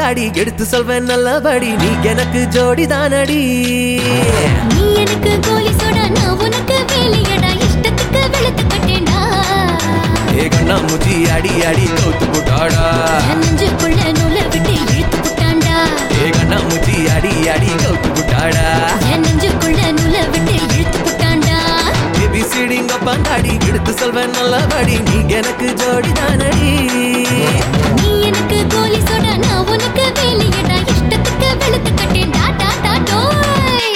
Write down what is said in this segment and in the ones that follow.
பந்தாடி எடுத்து சொல்வேன் நல்லபடி நீ எனக்கு ஜோடி தானடி நீ எனக்கு கோலி சோடா நான் உனக்கு வேலையடா இஷ்டத்துக்கு வெளுத்து கட்டேன்டா ஏ கண்ணா முச்சி அடி அடி கவுத்து போட்டாடா என் நெஞ்சுக்குள்ள நூலை விட்டு இழுத்து புட்டான்டா ஏ கண்ணா முச்சி அடி அடி கவுத்து போட்டாடா என் நெஞ்சுக்குள்ள நூலை விட்டு இழுத்து புட்டான்டா ஏபிசிடிங்க பந்தாடி எடுத்து சொல்வேன் நல்லபடி நீ எனக்கு ஜோடி தானடி நீ எனக்கு கோலி சோடா நான் உனக்கு வேலையடா இஷ்டத்துக்கு வெளுத்து கட்டேன்டா டா டா டோய்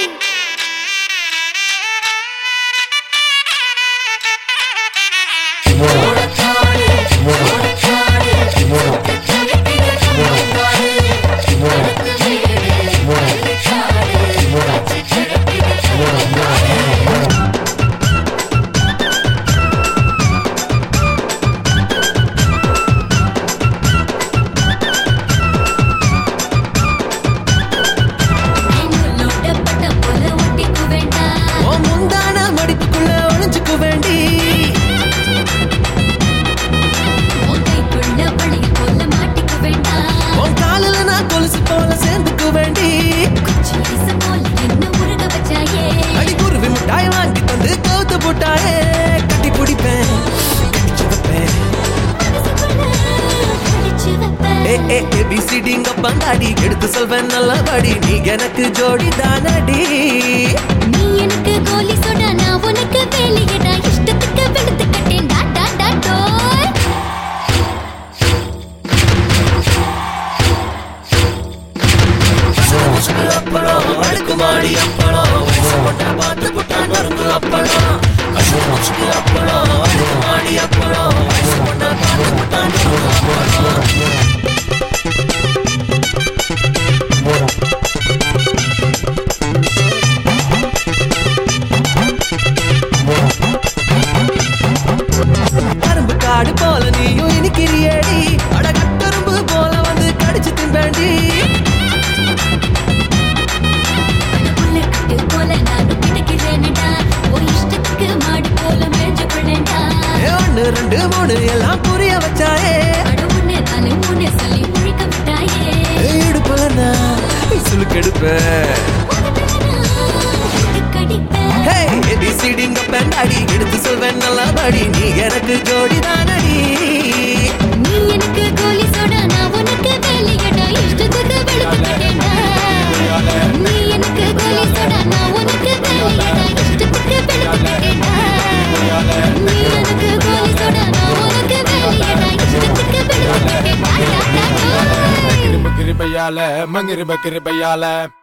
என்னோட பட்ட போல ஒட்டிக்கு வேண்டாம் உன் முந்தான மடிப்புக்குள்ள ஒளிஞ்சுக்க வேண்டி உன் கைக்குள்ள வளைய போல மாட்டிக்க வேண்டாம் உன் காலில் நான் கொலுசு போல சேர்ந்துக்க வேண்டி குச்சி ஐச போல என்ன உருக வச்சாயே அடி குருவி மிட்டாய் வாங்கி தந்து கவுத்து போட்டாயே கட்டி பிடிப்பேன் கடிச்சு வைப்பேன் மனசுக்குள்ள அடிச்சு வைப்பேன் ஏ ஏ ஏபிசிடிங்க பந்தாடி எடுத்து சொல்வேன் நல்லபடி நீ எனக்கு ஜோடி தானடி நீ எனக்கு கோலி சோடா நான் உனக்கு வேலையடா இஷ்டத்துக்கு வெளுத்து கட்டேன் டா டா டா டோய் அப்பளம் அடுக்குமாடி அப்பளம் வயசு போட்டா பார்த்து புட்டான் மருந்து அப்பளம் அசுமுச்சுக்கு அப்பளம் அடுக்குமாடி அப்பளம் வயசு போட்டா பார்த்து புட்டான் மருந்து அப்பளம் கரும்பு காடு போல நீயும் இனிக்கிறியேடி அட கட்டரும்பு போல வந்து கடிச்சு தின்பேண்டி புள்ள கட்டு போல நானும் கிடக்கிறேனடா ஓ இஷ்டத்துக்கு மாடு போல மேய்ஞ்சு கொள்ளேன்டா ஏ, ஒண்ணு ரெண்டு மூணு எல்லாம் புரிய வச்சாயே அட ஒண்ணு நாலு மூணு சொல்லி முழிக்க விட்டாயே இடுப்புல நான் சுழுக்கெடுப்பேன் கடிப்பேன் ஹே ஏபிசிடிங்க பெண்டாடி எடுத்து சொல்வேன் நல்லபடி நீ எனக்கு ஜோடி தானடி நீ எனக்கு கோலி சோடா நான் உனக்கு வேலையடா இஷ்டத்துக்கு வெளுத்து கட்டேன்டா நீ எனக்கு கோலி சோடா நான் உனக்கு வேலையடா இஷ்டத்துக்கு வெளுத்து கட்டேன்டா நீ எனக்கு கோலி சோடா நான் உனக்கு வேலையடா இஷ்டத்துக்கு வெளுத்து கட்டேன்டா டா, டா, டா. கிருப கிருபையால மங்கிருப கிருபையால